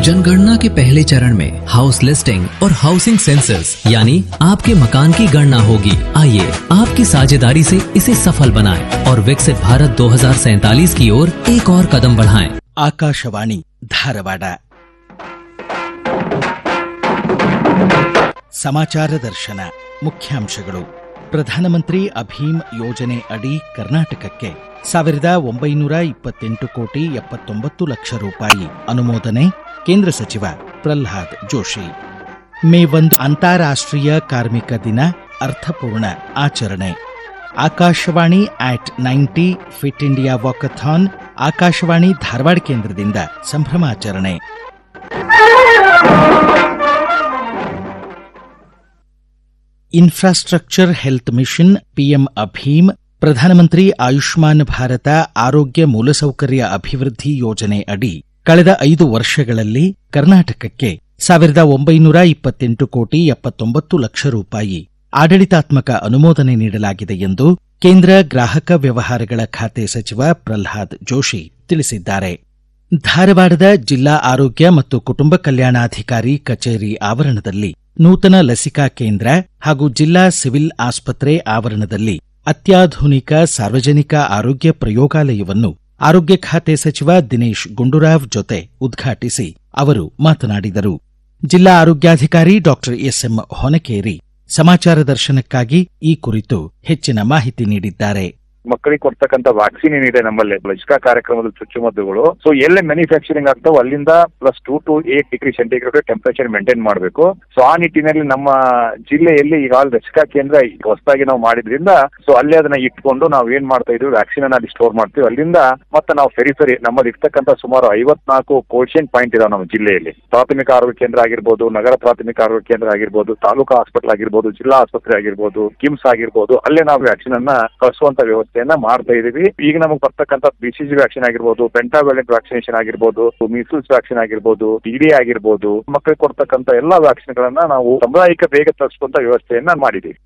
जनगणना के पहले चरण में हाउस लिस्टिंग और हाउसिंग सेंसस यानी आपके मकान की गणना होगी आइए आपकी साझेदारी से इसे सफल बनाएं और विकसित भारत 2047 की ओर एक और कदम बढ़ाएं। ಆಕಾಶವಾಣಿ ಧಾರವಾಡ ಸಮಾಚಾರ ದರ್ಶನ ಮುಖ್ಯಾಂಶಗಳು ಪ್ರಧಾನಮಂತ್ರಿ ಅಭೀಮ್ ಯೋಜನೆ ಅಡಿ ಕರ್ನಾಟಕಕ್ಕೆ ಸಾವಿರದ ಒಂಬೈನೂರ ಇಪ್ಪತ್ತೆಂಟು ಕೋಟಿ ಎಪ್ಪತ್ತೊಂಬತ್ತು ಲಕ್ಷ ರೂಪಾಯಿ ಅನುಮೋದನೆ ಕೇಂದ್ರ ಸಚಿವ ಪ್ರಹ್ಲಾದ್ ಜೋಶಿ ಮೇ ಒಂದು ಅಂತಾರಾಷ್ಟ್ರೀಯ ಕಾರ್ಮಿಕ ದಿನ ಅರ್ಥಪೂರ್ಣ ಆಚರಣೆ Akashvani at ninety fit India walkathon Akashvani Dharwad ಕೇಂದ್ರದಿಂದ ಸಂಭ್ರಮಾಚರಣೆ ಇನ್ಫ್ರಾಸ್ಟ್ರಕ್ಚರ್ ಹೆಲ್ತ್ ಮಿಷನ್ ಪಿಎಂ ಅಭೀಮ್ ಪ್ರಧಾನಮಂತ್ರಿ ಆಯುಷ್ಮಾನ್ ಭಾರತ ಆರೋಗ್ಯ ಮೂಲಸೌಕರ್ಯ ಅಭಿವೃದ್ಧಿ ಯೋಜನೆ ಅಡಿ ಕಳೆದ ಐದು ವರ್ಷಗಳಲ್ಲಿ ಕರ್ನಾಟಕಕ್ಕೆ ಸಾವಿರದ ಒಂಬೈನೂರ ಇಪ್ಪತ್ತೆಂಟು ಕೋಟಿ ಎಪ್ಪತ್ತೊಂಬತ್ತು ಲಕ್ಷ ರೂಪಾಯಿ ಆಡಳಿತಾತ್ಮಕ ಅನುಮೋದನೆ ನೀಡಲಾಗಿದೆ ಎಂದು ಕೇಂದ್ರ ಗ್ರಾಹಕ ವ್ಯವಹಾರಗಳ ಖಾತೆ ಸಚಿವ ಪ್ರಹ್ಲಾದ್ ಜೋಶಿ ತಿಳಿಸಿದ್ದಾರೆ ಧಾರವಾಡದ ಜಿಲ್ಲಾ ಆರೋಗ್ಯ ಮತ್ತು ಕುಟುಂಬ ಕಲ್ಯಾಣಾಧಿಕಾರಿ ಕಚೇರಿ ಆವರಣದಲ್ಲಿ ನೂತನ ಲಸಿಕಾ ಕೇಂದ್ರ ಹಾಗೂ ಜಿಲ್ಲಾ ಸಿವಿಲ್ ಆಸ್ಪತ್ರೆ ಆವರಣದಲ್ಲಿ ಅತ್ಯಾಧುನಿಕ ಸಾರ್ವಜನಿಕ ಆರೋಗ್ಯ ಪ್ರಯೋಗಾಲಯವನ್ನು ಆರೋಗ್ಯ ಖಾತೆ ಸಚಿವ ದಿನೇಶ್ ಗುಂಡೂರಾವ್ ಜೊತೆ ಉದ್ಘಾಟಿಸಿ ಅವರು ಮಾತನಾಡಿದರು ಜಿಲ್ಲಾ ಆರೋಗ್ಯಾಧಿಕಾರಿ ಡಾಕ್ಟರ್ ಎಸ್ಎಂ ಹೊನಕೇರಿ ಸಮಾಚಾರ ದರ್ಶನಕ್ಕಾಗಿ ಈ ಕುರಿತು ಹೆಚ್ಚಿನ ಮಾಹಿತಿ ನೀಡಿದ್ದಾರೆ ಮಕ್ಕಳಿಗೆ ಕೊಡ್ತಕ್ಕಂಥ ವ್ಯಾಕ್ಸಿನ್ ಏನಿದೆ ನಮ್ಮಲ್ಲಿ ಲಸಿಕಾ ಕಾರ್ಯಕ್ರಮದ ಚುಚ್ಚುಮದ್ದುಗಳು ಸೊ ಎಲ್ಲಿ ಮ್ಯಾನುಫ್ಯಾಕ್ಚರಿಂಗ್ ಆಗ್ತಾವ ಅಲ್ಲಿಂದ plus two to eight degree centigrade temperature maintain ಮಾಡಬೇಕು ಸೊ ಆ ನಿಟ್ಟಿನಲ್ಲಿ ನಮ್ಮ ಜಿಲ್ಲೆಯಲ್ಲಿ ಈಗ ಲಸಿಕಾ ಕೇಂದ್ರ ಹೊಸದಾಗಿ ನಾವು ಮಾಡಿದ್ರಿಂದ ಸೊ ಅಲ್ಲೇ ಅದನ್ನ ಇಟ್ಕೊಂಡು ನಾವು ಏನ್ ಮಾಡ್ತಾ ಇದೀವಿ ವ್ಯಾಕ್ಸಿನ್ ಅನ್ನ ಅಲ್ಲಿ ಸ್ಟೋರ್ ಮಾಡ್ತೀವಿ ಅಲ್ಲಿಂದ ಮತ್ತೆ ನಾವು ಫೆರಿ ಫೆರಿ ನಮ್ಮಲ್ಲಿ ಇರ್ತಕ್ಕಂಥ ಸುಮಾರು ಐವತ್ನಾಲ್ಕು ಕೋಲ್ಡ್ ಪಾಯಿಂಟ್ ಇದಾವೆ ನಮ್ಮ ಜಿಲ್ಲೆಯಲ್ಲಿ ಪ್ರಾಥಮಿಕ ಆರೋಗ್ಯ ಕೇಂದ್ರ ಆಗಿರ್ಬೋದು ನಗರ ಪ್ರಾಥಮಿಕ ಆರೋಗ್ಯ ಕೇಂದ್ರ ಆಗಿರ್ಬೋದು ತಾಲೂಕು ಹಾಸ್ಪಿಟಲ್ ಆಗಿರ್ಬೋದು ಜಿಲ್ಲಾ ಆಸ್ಪತ್ರೆ ಆಗಿರ್ಬೋದು ಕಿಮ್ಸ್ ಆಗಿರ್ಬೋದು ಅಲ್ಲೇ ನಾವು ವ್ಯಾಕ್ಸಿನ್ ಅನ್ನ ಕಳಿಸುವಂತ ವ್ಯವಸ್ಥೆಯನ್ನ ಮಾಡ್ತಾ ಇದೀವಿ ಈಗ ನಮಗೆ ಬರ್ತಕ್ಕಂಥ ಬಿಸಿಜಿ ವ್ಯಾಕ್ಸಿನ್ ಆಗಿರ್ಬೋದು ಪೆಂಟಾವೆಲೆಂಟ್ ವ್ಯಾಕ್ಸಿನೇಷನ್ ಆಗಿರ್ಬೋದು ಮೀಸಲ್ಸ್ ವ್ಯಾಕ್ಸಿನ್ ಆಗಿರ್ಬೋದು ಟಿಡಿ ಆಗಿರ್ಬೋದು ಮಕ್ಕಳಿಗೆ ಕೊಡ್ತಕ್ಕಂಥ ಎಲ್ಲಾ ವ್ಯಾಕ್ಸಿನ್ ಗಳನ್ನ ನಾವು ಸಾಮುದಾಯಿಕ ಬೇಗ ತರಿಸುವಂತ ವ್ಯವಸ್ಥೆಯನ್ನ ಮಾಡಿದೀವಿ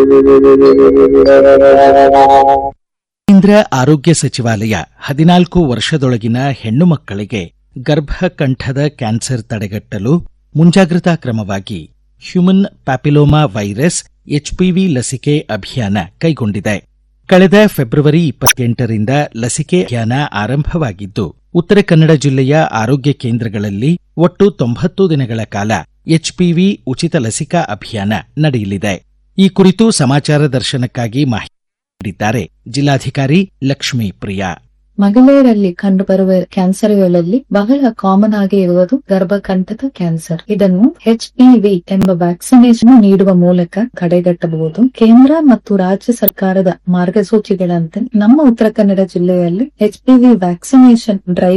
ಕೇಂದ್ರ ಆರೋಗ್ಯ ಸಚಿವಾಲಯ ಹದಿನಾಲ್ಕು ವರ್ಷದೊಳಗಿನ ಹೆಣ್ಣು ಮಕ್ಕಳಿಗೆ ಗರ್ಭಕಂಠದ ಕ್ಯಾನ್ಸರ್ ತಡೆಗಟ್ಟಲು ಮುಂಜಾಗ್ರತಾ ಕ್ರಮವಾಗಿ ಹ್ಯೂಮನ್ ಪ್ಯಾಪಿಲೋಮಾ ವೈರಸ್ ಎಚ್ಪಿವಿ ಲಸಿಕೆ ಅಭಿಯಾನ ಕೈಗೊಂಡಿದೆ ಕಳೆದ ಫೆಬ್ರವರಿ ಇಪ್ಪತ್ತೆಂಟರಿಂದ ಲಸಿಕೆ ಅಭಿಯಾನ ಆರಂಭವಾಗಿದ್ದು ಉತ್ತರ ಕನ್ನಡ ಜಿಲ್ಲೆಯ ಆರೋಗ್ಯ ಕೇಂದ್ರಗಳಲ್ಲಿ ಒಟ್ಟು ತೊಂಬತ್ತು ದಿನಗಳ ಕಾಲ ಎಚ್ಪಿವಿ ಉಚಿತ ಲಸಿಕಾ ಅಭಿಯಾನ ನಡೆಯಲಿದೆ ಈ ಕುರಿತು ಸಮಾಚಾರ ದರ್ಶನಕ್ಕಾಗಿ ಮಾಹಿತಿ ನೀಡಿದ್ದಾರೆ ಜಿಲ್ಲಾಧಿಕಾರಿ ಲಕ್ಷ್ಮೀ ಪ್ರಿಯಾ ಮಹಿಳೆಯರಲ್ಲಿ ಕಂಡುಬರುವ ಕ್ಯಾನ್ಸರ್ಗಳಲ್ಲಿ ಬಹಳ ಕಾಮನ್ ಆಗಿ ಇರುವುದು ಗರ್ಭಕಂಠದ ಕ್ಯಾನ್ಸರ್ ಇದನ್ನು ಎಚ್ಪಿವಿ ಎಂಬ ವ್ಯಾಕ್ಸಿನೇಷನ್ ನೀಡುವ ಮೂಲಕ ತಡೆಗಟ್ಟಬಹುದು ಕೇಂದ್ರ ಮತ್ತು ರಾಜ್ಯ ಸರ್ಕಾರದ ಮಾರ್ಗಸೂಚಿಗಳಂತೆ ನಮ್ಮ ಉತ್ತರ ಕನ್ನಡ ಜಿಲ್ಲೆಯಲ್ಲಿ ಎಚ್ಪಿವಿ ವ್ಯಾಕ್ಸಿನೇಷನ್ ಡ್ರೈವ್